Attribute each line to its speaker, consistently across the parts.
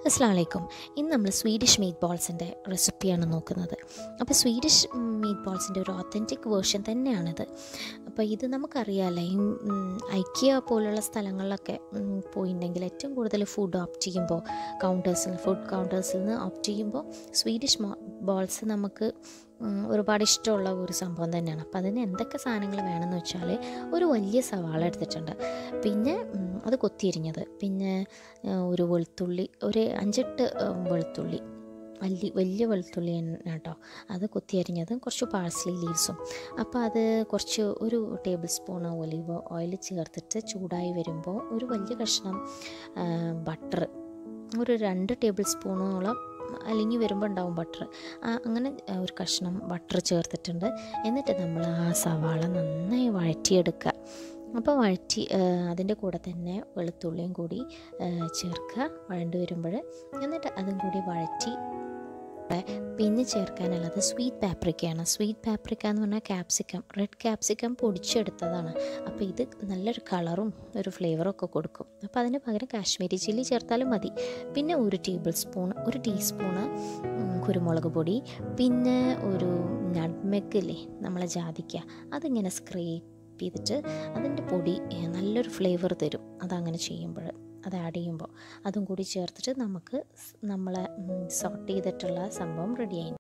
Speaker 1: അസ്സാം വലൈക്കും ഇന്ന് നമ്മൾ സ്വീഡിഷ് മീറ്റ് ബോൾസിൻ്റെ റെസിപ്പിയാണ് നോക്കുന്നത് അപ്പോൾ സ്വീഡിഷ് മീറ്റ് ബോൾസിൻ്റെ ഒരു ഒത്തൻറ്റിക് വേർഷൻ തന്നെയാണിത് അപ്പോൾ ഇത് നമുക്കറിയാമല്ലോ ഈ ഐക്യ പോലുള്ള സ്ഥലങ്ങളിലൊക്കെ ഉം, പോയിട്ടുണ്ടെങ്കിൽ ഏറ്റവും കൂടുതൽ ഫുഡ് ഓപ്റ്റ് ചെയ്യുമ്പോൾ കൗണ്ടേഴ്സിൽ ഫുഡ് കൗണ്ടേഴ്സിൽ നിന്ന് ഓപ്റ്റ് ചെയ്യുമ്പോൾ സ്വീഡിഷ് ബോൾസ് നമുക്ക് ഉം, ഒരുപാട് ഇഷ്ടമുള്ള ഒരു സംഭവം തന്നെയാണ് അപ്പോൾ അതിന് എന്തൊക്കെ സാധനങ്ങൾ വേണമെന്ന് വെച്ചാൽ ഒരു വലിയ സവാള എടുത്തിട്ടുണ്ട് പിന്നെ ഉം, അത് കൊത്തിയരിഞ്ഞത് പിന്നെ ആ, ഒരു വെളുത്തുള്ളി ഒരു അഞ്ചെട്ട് ആ, വെളുത്തുള്ളി വലിയ വലിയ വെളുത്തുള്ളി തന്നെ കേട്ടോ അത് കൊത്തിയരിഞ്ഞതും കുറച്ച് പാഴ്സ്ലി ലീവ്സും അപ്പോൾ അത് കുറച്ച് ഒരു ടേബിൾ സ്പൂൺ ഒലിവ് ഓയിൽ ചേർത്തിട്ട് ചൂടായി വരുമ്പോൾ ഒരു വലിയ കഷ്ണം ബട്ടർ ഒരു രണ്ട് ടേബിൾ സ്പൂണോളം അലിഞ്ഞ് വരുമ്പോൾ ഉണ്ടാവും ബട്ടർ അങ്ങനെ ആ, ഒരു കഷ്ണം ബട്ടർ ചേർത്തിട്ടുണ്ട് എന്നിട്ട് നമ്മൾ ആ സവാള നന്നായി വഴറ്റിയെടുക്കുക അപ്പോൾ വഴറ്റി അതിൻ്റെ കൂടെ തന്നെ വെളുത്തുള്ളിയും കൂടി ആ, ചേർക്കുക വഴണ്ട് വരുമ്പോൾ എന്നിട്ട് അതും കൂടി വഴറ്റി പിന്നെ ചേർക്കാനുള്ളത് സ്വീറ്റ് പാപ്രിക്കയാണ് സ്വീറ്റ് പാപ്രിക്ക എന്ന് പറഞ്ഞാൽ ക്യാപ്സിക്കം റെഡ് ക്യാപ്സിക്കം പൊടിച്ചെടുത്തതാണ് അപ്പോൾ ഇത് നല്ലൊരു കളറും ഒരു ഫ്ലേവറും ഒക്കെ കൊടുക്കും അപ്പോൾ അതിന് പകരം കാശ്മീരി ചില്ലി ചേർത്താലും മതി പിന്നെ ഒരു ടേബിൾ സ്പൂൺ ഒരു ടീസ്പൂണ് ഉം, കുരുമുളക് പൊടി പിന്നെ ഒരു നട്മെഗ് ഇല്ലേ നമ്മളെ ജാതിക്ക അതിങ്ങനെ സ്ക്രേപ്പ് ചെയ്തിട്ട് അതിൻ്റെ പൊടി ഏ, നല്ലൊരു ഫ്ലേവർ തരും അതങ്ങനെ ചെയ്യുമ്പോൾ അത് ആഡ് ചെയ്യുമ്പോൾ അതും കൂടി ചേർത്തിട്ട് നമുക്ക് സ് നമ്മളെ സോട്ട് ചെയ്തിട്ടുള്ള സംഭവം റെഡിയായി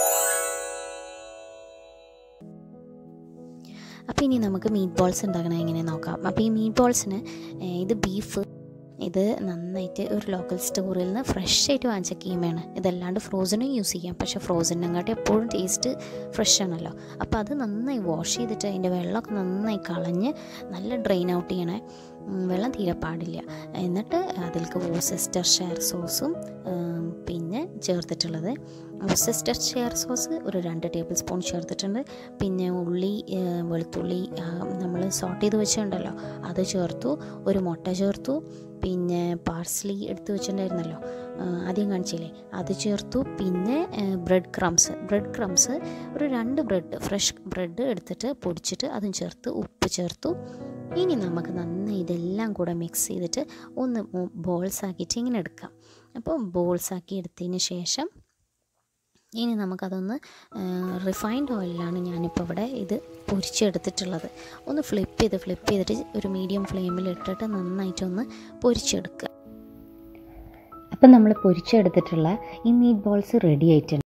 Speaker 1: അപ്പോൾ ഇനി നമുക്ക് മീറ്റ് ബോൾസ് ഉണ്ടാക്കണത് എങ്ങനെ നോക്കാം അപ്പോൾ ഈ മീറ്റ് ബോൾസിന് ഇത് ബീഫ് ഇത് നന്നായിട്ട് ഒരു ലോക്കൽ സ്റ്റോറിൽ നിന്ന് ഫ്രഷ് ആയിട്ട് വാങ്ങിച്ച കീമയാണ് ഇതല്ലാണ്ട് ഫ്രോസണും യൂസ് ചെയ്യാം പക്ഷേ ഫ്രോസണിനെക്കാട്ടി എപ്പോഴും ടേസ്റ്റ് ഫ്രഷ് ആണല്ലോ അപ്പോൾ അത് നന്നായി വാഷ് ചെയ്തിട്ട് അതിൻ്റെ വെള്ളമൊക്കെ നന്നായി കളഞ്ഞ് നല്ല ഡ്രെയിൻ ഔട്ട് ചെയ്യണേ ഉം, വെള്ളം തീരെ പാടില്ല എന്നിട്ട് അതിലേക്ക് വോസെസ്റ്റർ ഷെയർ സോസും ഉം, പിന്നെ ചേർത്തിട്ടുള്ളത് വോസെസ്റ്റർ ഷെയർ സോസ് ഒരു രണ്ട് ടേബിൾ സ്പൂൺ ചേർത്തിട്ടുണ്ട് പിന്നെ ഉള്ളി ഏ, വെളുത്തുള്ളി നമ്മൾ സോട്ട് ചെയ്ത് വെച്ചിട്ടുണ്ടല്ലോ അത് ചേർത്തു ഒരു മുട്ട ചേർത്തു പിന്നെ പാർസ്ലി എടുത്ത് വെച്ചിട്ടുണ്ടായിരുന്നല്ലോ ആ, ആദ്യം കാണിച്ചില്ലേ അത് ചേർത്തു പിന്നെ ബ്രെഡ് ക്രംസ് ബ്രെഡ് ക്രംസ് ഒരു രണ്ട് ബ്രെഡ് ഫ്രഷ് ബ്രെഡ് എടുത്തിട്ട് പൊടിച്ചിട്ട് അതും ചേർത്ത് ഉപ്പ് ചേർത്തു ഇനി നമുക്ക് നന്നായി ഇതെല്ലാം കൂടെ മിക്സ് ചെയ്തിട്ട് ഒന്ന് ബോൾസ് ആക്കിയിട്ട് ഇങ്ങനെ എടുക്കാം അപ്പോൾ ബോൾസ് ആക്കി എടുത്തതിന് ശേഷം ഇനി നമുക്കതൊന്ന് റിഫൈൻഡ് ഓയിലാണ് ഞാനിപ്പോൾ ഇവിടെ ഇത് പൊരിച്ചെടുത്തിട്ടുള്ളത് ഒന്ന് ഫ്ലിപ്പ് ചെയ്ത് ഫ്ലിപ്പ് ചെയ്തിട്ട് ഒരു മീഡിയം ഫ്ലെയിമിൽ ഇട്ടിട്ട് നന്നായിട്ടൊന്ന് പൊരിച്ചെടുക്കുക
Speaker 2: അപ്പം നമ്മൾ പൊരിച്ചെടുത്തിട്ടുള്ള ഈ മീറ്റ് ബോൾസ് റെഡി ആയിട്ടുണ്ട്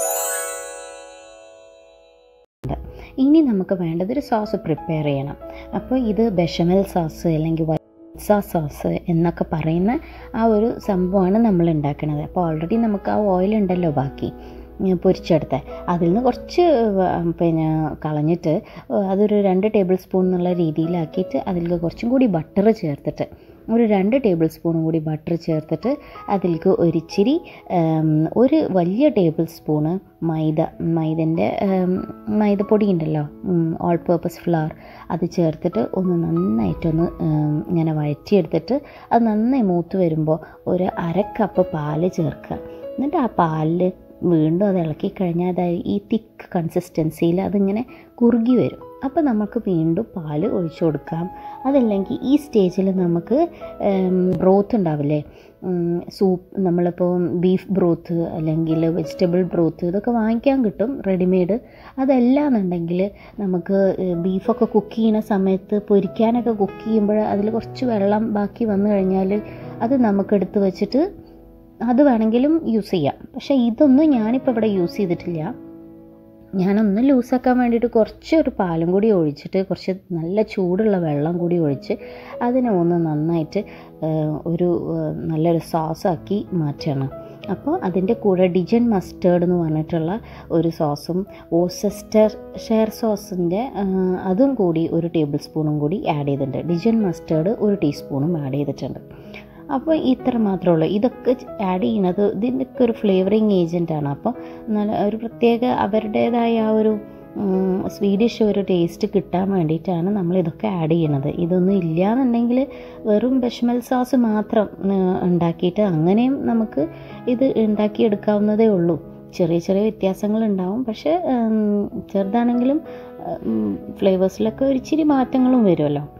Speaker 2: ഇനി നമുക്ക് വേണ്ടത് ഒരു സോസ് പ്രിപ്പയർ ചെയ്യണം അപ്പോൾ ഇത് ബെഷമൽ സോസ് അല്ലെങ്കിൽ വൈറ്റ്സ സോസ് എന്നൊക്കെ പറയുന്ന ആ ഒരു സംഭവമാണ് നമ്മൾ ഉണ്ടാക്കുന്നത് അപ്പോൾ ഓൾറെഡി നമുക്ക് ആ ഓയിൽ ഉണ്ടല്ലോ ബാക്കി ഉം, പൊരിച്ചെടുത്ത അതിൽ നിന്ന് കുറച്ച് വ- പിന്നെ കളഞ്ഞിട്ട് അതൊരു രണ്ട് ടേബിൾ സ്പൂൺ എന്നുള്ള രീതിയിലാക്കിയിട്ട് അതിലേക്ക് കുറച്ചും കൂടി ബട്ടർ ചേർത്തിട്ട് ഒരു രണ്ട് ടേബിൾ സ്പൂണും കൂടി ബട്ടർ ചേർത്തിട്ട് അതിലേക്ക് ഒരിച്ചിരി ഉം, ഒരു വലിയ ടേബിൾ സ്പൂണ് മൈദ മൈദൻ്റെ മൈദപ്പൊടി ഉണ്ടല്ലോ ഓൾ പേർപ്പസ് ഫ്ലവർ അത് ചേർത്തിട്ട് ഒന്ന് നന്നായിട്ടൊന്ന് ഉം, ഇങ്ങനെ വഴറ്റിയെടുത്തിട്ട് അത് നന്നായി മൂത്ത് വരുമ്പോൾ ഒരു അര കപ്പ് പാല് ചേർക്കുക എന്നിട്ട് ആ പാലിൽ വീണ്ടും അത് ഇളക്കി കഴിഞ്ഞാൽ അത് ഈ തിക്ക് കൺസിസ്റ്റൻസിയിൽ അതിങ്ങനെ കുറുകി വരും അപ്പോൾ നമുക്ക് വീണ്ടും പാല് ഒഴിച്ചു കൊടുക്കാം അതല്ലെങ്കിൽ ഈ സ്റ്റേജിൽ നമുക്ക് ബ്രോത്ത് ഉണ്ടാവില്ലേ സൂപ്പ് നമ്മളിപ്പോൾ ബീഫ് ബ്രോത്ത് അല്ലെങ്കിൽ വെജിറ്റബിൾ ബ്രോത്ത് ഇതൊക്കെ വാങ്ങിക്കാൻ കിട്ടും റെഡിമെയ്ഡ് അതല്ലാന്നുണ്ടെങ്കിൽ നമുക്ക് ബീഫൊക്കെ കുക്ക് ചെയ്യുന്ന സമയത്ത് പൊരിക്കാനൊക്കെ കുക്ക് ചെയ്യുമ്പോൾ അതിൽ കുറച്ച് വെള്ളം ബാക്കി വന്നു കഴിഞ്ഞാൽ അത് നമുക്ക് എടുത്ത് വെച്ചിട്ട് അത് വേണമെങ്കിലും യൂസ് ചെയ്യാം പക്ഷേ ഇതൊന്നും ഞാനിപ്പോൾ ഇവിടെ യൂസ് ചെയ്തിട്ടില്ല ഞാനൊന്ന് ലൂസാക്കാൻ വേണ്ടിയിട്ട് കുറച്ച് ഒരു പാലും കൂടി ഒഴിച്ചിട്ട് കുറച്ച് നല്ല ചൂടുള്ള വെള്ളം കൂടി ഒഴിച്ച് അതിനെ ഒന്ന് നന്നായിട്ട് ആ, ഒരു ആ, നല്ലൊരു സോസാക്കി മാറ്റണം അപ്പോൾ അതിൻ്റെ കൂടെ ഡിജൻ മസ്റ്റേർഡ് എന്ന് പറഞ്ഞിട്ടുള്ള ഒരു സോസും ഓസെസ്റ്റർ ഷെയർ സോസിൻ്റെ അതും കൂടി ഒരു ടേബിൾ സ്പൂണും കൂടി ആഡ് ചെയ്തിട്ടുണ്ട് ഡിജൻ മസ്റ്റേർഡ് ഒരു ടീസ്പൂണും ആഡ് ചെയ്തിട്ടുണ്ട് അപ്പോൾ ഇത്ര മാത്രമേ ഉള്ളൂ ഇതൊക്കെ ആഡ് ചെയ്യുന്നത് ഇതിൻ്റെയൊക്കെ ഒരു ഫ്ലേവറിങ് ഏജൻറ്റാണ് അപ്പോൾ നല്ല ഒരു പ്രത്യേക അവരുടേതായ ആ ഒരു ഉം, സ്വീഡിഷ് ഒരു ടേസ്റ്റ് കിട്ടാൻ വേണ്ടിയിട്ടാണ് നമ്മൾ ഇതൊക്കെ ആഡ് ചെയ്യണത് ഇതൊന്നും ഇല്ലയെന്നുണ്ടെങ്കിൽ വെറും ബെഷ്മൽ സോസ് മാത്രം ഉം, ഉണ്ടാക്കിയിട്ട് അങ്ങനെയും നമുക്ക് ഇത് ഉണ്ടാക്കിയെടുക്കാവുന്നതേ ഉള്ളൂ ചെറിയ ചെറിയ വ്യത്യാസങ്ങൾ ഉണ്ടാവും പക്ഷേ ഉം, ചെറുതാണെങ്കിലും ഫ്ലേവേഴ്സിലൊക്കെ ഒരിച്ചിരി മാറ്റങ്ങളും വരുമല്ലോ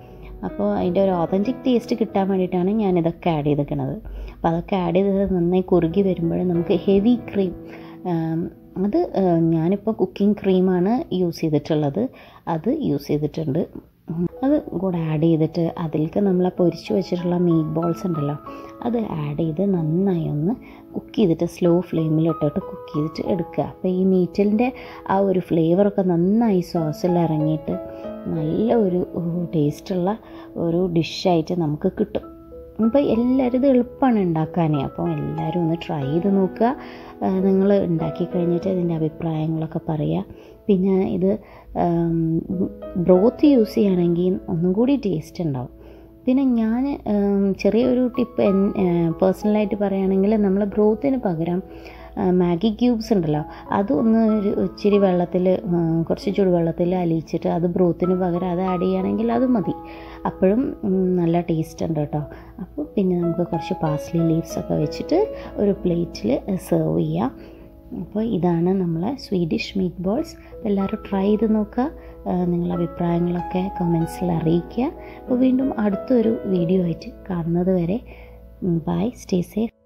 Speaker 2: അപ്പോൾ അതിൻ്റെ ഒരു ഓതൻറ്റിക് ടേസ്റ്റ് കിട്ടാൻ വേണ്ടിയിട്ടാണ് ഞാനിതൊക്കെ ആഡ് ചെയ്തിരിക്കുന്നത് അപ്പോൾ അതൊക്കെ ആഡ് ചെയ്തത് നന്നായി കുറുകി വരുമ്പോൾ നമുക്ക് ഹെവി ക്രീം അത് ഞാനിപ്പോൾ കുക്കിംഗ് ക്രീമാണ് യൂസ് ചെയ്തിട്ടുള്ളത് അത് യൂസ് ചെയ്തിട്ടുണ്ട് അത് കൂടെ ആഡ് ചെയ്തിട്ട് അതിലേക്ക് നമ്മൾ പൊരിച്ച് വെച്ചിട്ടുള്ള മീറ്റ് ബോൾസ് ഉണ്ടല്ലോ അത് ആഡ് ചെയ്ത് നന്നായി ഒന്ന് കുക്ക് ചെയ്തിട്ട് സ്ലോ ഫ്ലെയിമിലിട്ടിട്ട് കുക്ക് ചെയ്തിട്ട് എടുക്കുക അപ്പോൾ ഈ മീറ്റിൻ്റെ ആ ഒരു ഫ്ലേവറൊക്കെ നന്നായി സോസിൽ ഇറങ്ങിയിട്ട് നല്ല ഒരു ടേസ്റ്റുള്ള ഒരു ഡിഷായിട്ട് നമുക്ക് കിട്ടും അപ്പോൾ എല്ലാവരും ഇത് എളുപ്പമാണ് ഉണ്ടാക്കാനേ അപ്പോൾ എല്ലാവരും ഒന്ന് ട്രൈ ചെയ്ത് നോക്കുക നിങ്ങൾ ഉണ്ടാക്കി കഴിഞ്ഞിട്ട് ഇതിൻ്റെ അഭിപ്രായങ്ങളൊക്കെ പറയുക പിന്നെ ഇത് ബ്രോത്ത് യൂസ് ചെയ്യുകയാണെങ്കിൽ ഒന്നും കൂടി ടേസ്റ്റ് ഉണ്ടാവും പിന്നെ ഞാൻ ചെറിയൊരു ടിപ്പ് പേഴ്സണലായിട്ട് പറയുകയാണെങ്കിൽ നമ്മൾ ബ്രോത്തിന് പകരം മാഗി ക്യൂബ്സ് ഉണ്ടല്ലോ അത് ഒന്ന് ഒരു ഇച്ചിരി വെള്ളത്തിൽ കുറച്ച് ചുടുവെള്ളത്തിൽ അലിയിച്ചിട്ട് അത് ബ്രോത്തിന് പകരം അത് ആഡ് ചെയ്യുകയാണെങ്കിൽ അത് മതി അപ്പോഴും നല്ല ടേസ്റ്റ് ഉണ്ട് കേട്ടോ അപ്പോൾ പിന്നെ നമുക്ക് കുറച്ച് പാസ്ലി ലീവ്സ് ഒക്കെ വെച്ചിട്ട് ഒരു പ്ലേറ്റിൽ സെർവ് ചെയ്യാം അപ്പോൾ ഇതാണ് നമ്മളെ സ്വീഡിഷ് മീറ്റ് ബോൾസ് എല്ലാവരും ട്രൈ ചെയ്ത് നോക്കുക നിങ്ങളുടെ അഭിപ്രായങ്ങളൊക്കെ കമൻസിൽ അറിയിക്കുക അപ്പോൾ വീണ്ടും അടുത്തൊരു വീഡിയോ ആയിട്ട് കാണുന്നത് വരെ ബൈ സ്റ്റേ സേഫ്